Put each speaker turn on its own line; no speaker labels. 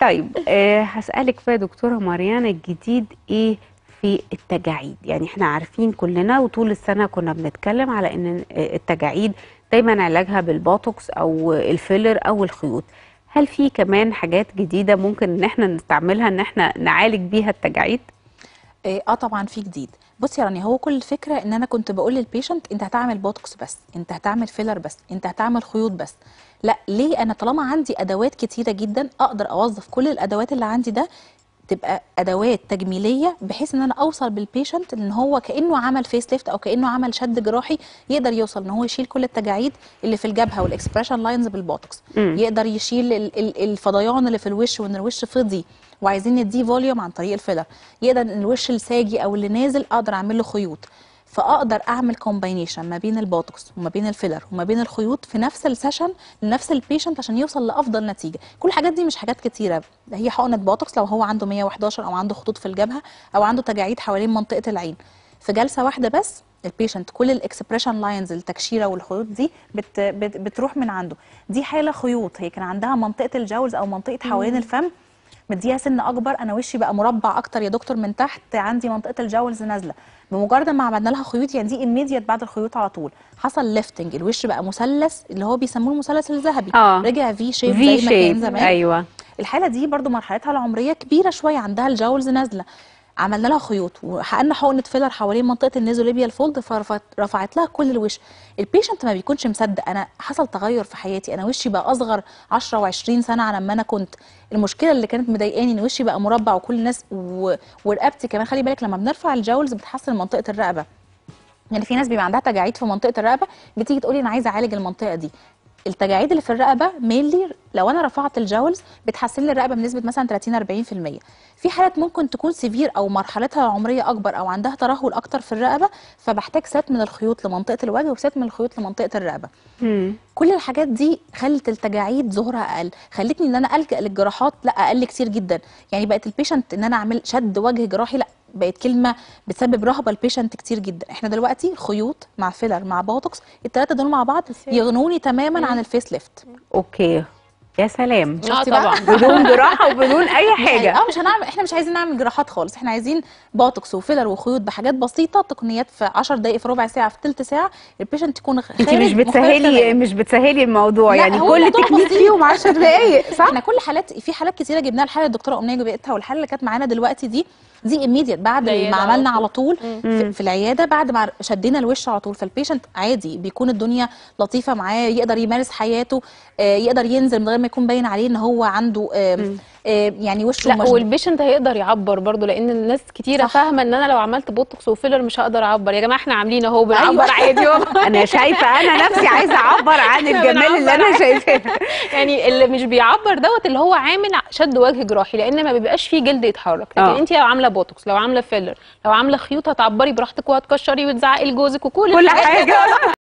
طيب آه هسألك بقى يا دكتورة مريان الجديد ايه في التجاعيد يعني احنا عارفين كلنا وطول السنة كنا بنتكلم على ان التجاعيد دايما علاجها بالبوتوكس او الفيلر او الخيوط هل في كمان حاجات جديدة ممكن ان احنا نستعملها ان احنا نعالج بيها التجاعيد
اه آه طبعا في جديد بصي يا رانيا هو كل الفكره ان انا كنت بقول للبيشنت انت هتعمل بوتوكس بس انت هتعمل فيلر بس انت هتعمل خيوط بس لا ليه انا طالما عندي ادوات كتيره جدا اقدر اوظف كل الادوات اللي عندي ده تبقى ادوات تجميليه بحيث ان انا اوصل بالبيشنت ان هو كانه عمل فيس ليفت او كانه عمل شد جراحي يقدر يوصل ان هو يشيل كل التجاعيد اللي في الجبهه والاكسبريشن لاينز بالبوتوكس
مم.
يقدر يشيل ال- ال- الفضيان اللي في الوش وان الوش فضي وعايزين نديه فوليوم عن طريق الفيلر يقدر ان الوش الساجي او اللي نازل اقدر اعمل له خيوط فاقدر اعمل كومباينيشن ما بين البوتوكس وما بين الفيلر وما بين الخيوط في نفس السيشن لنفس البيشنت عشان يوصل لافضل نتيجه كل الحاجات دي مش حاجات كتيره هي حقنه بوتوكس لو هو عنده 111 او عنده خطوط في الجبهه او عنده تجاعيد حوالين منطقه العين في جلسه واحده بس البيشنت كل الاكسبريشن لاينز التكشيره والخيوط دي بت بت بتروح من عنده دي حاله خيوط هي كان عندها منطقه الجوز او منطقه حوالين الفم مديها سن اكبر انا وشي بقى مربع اكتر يا دكتور من تحت عندي منطقه الجولز نازله بمجرد ما عملنا لها خيوط يعني دي immediate بعد الخيوط على طول حصل ليفتنج الوش بقى مثلث اللي هو بيسموه المثلث الذهبي
آه.
رجع في شيب
في
زي ما كان
شيب
زمان
ايوه
الحاله دي برضو مرحلتها العمريه كبيره شويه عندها الجولز نازله عملنا لها خيوط وحققنا حقنه فيلر حوالين منطقه النيزوليبيال فولد فرفعت لها كل الوش البيشنت ما بيكونش مصدق انا حصل تغير في حياتي انا وشي بقى اصغر 10 و20 سنه على ما انا كنت المشكله اللي كانت مضايقاني ان وشي بقى مربع وكل الناس و... ورقبتي كمان خلي بالك لما بنرفع الجولز بتحسن منطقه الرقبه يعني في ناس بيبقى عندها تجاعيد في منطقه الرقبه بتيجي تقولي انا عايزه اعالج المنطقه دي التجاعيد اللي في الرقبه مينلي لو انا رفعت الجولز بتحسن لي الرقبه بنسبه مثلا 30 40% في حالات ممكن تكون سيفير او مرحلتها العمريه اكبر او عندها ترهل اكتر في الرقبه فبحتاج سات من الخيوط لمنطقه الوجه وسات من الخيوط لمنطقه الرقبه
مم.
كل الحاجات دي خلت التجاعيد ظهورها اقل خلتني ان انا الجا للجراحات لا اقل كتير جدا يعني بقت البيشنت ان انا اعمل شد وجه جراحي لا بقت كلمه بتسبب رهبه البيشنت كتير جدا احنا دلوقتي خيوط مع فيلر مع بوتوكس الثلاثه دول مع بعض يغنوني تماما عن الفيس ليفت
اوكي يا سلام
اه
شفتي بقى؟
طبعا
بدون جراحه وبدون اي
مش عايز-
حاجه
اه مش هنعمل احنا مش عايزين نعمل جراحات خالص احنا عايزين بوتوكس وفيلر وخيوط بحاجات بسيطه تقنيات في 10 دقائق في ربع ساعه في ثلث ساعه البيشنت يكون خارج
انت مش
مختلف
بتسهلي
تماماً.
مش بتسهلي الموضوع
لا،
يعني
هو
كل
الموضوع
تكنيك
بسيط.
فيهم 10 دقايق صح
احنا كل حالات في حالات كتيره جبناها الحاله الدكتوره امنيه جبتها والحاله اللي كانت معانا دلوقتي دي دي immediate بعد
العيادة
ما
على
عملنا
طول.
على طول في, في العياده بعد ما شدينا الوش على طول فالبيشنت عادي بيكون الدنيا لطيفه معاه يقدر يمارس حياته آه، يقدر ينزل من غير ما يكون باين عليه ان هو عنده آم، آه، يعني وشه
لا
مشدود.
والبيشنت هيقدر يعبر برضو لان الناس كتيره
صح.
فاهمه ان انا لو عملت بوتوكس وفيلر مش هقدر اعبر يا جماعه احنا عاملين اهو بنعبر
أيوة.
عادي والله
انا شايفه انا نفسي عايزه اعبر عن
إحنا
الجمال اللي
بنعبر
انا
عن-
شايفاه
يعني اللي مش بيعبر دوت اللي هو عامل شد وجه جراحي لان ما بيبقاش فيه جلد يتحرك لكن
آه.
انت لو عامله بوتوكس لو عامله فيلر لو عامله خيوط هتعبري براحتك وهتكشري وتزعقي لجوزك وكل
كل
الحاجات
حاجه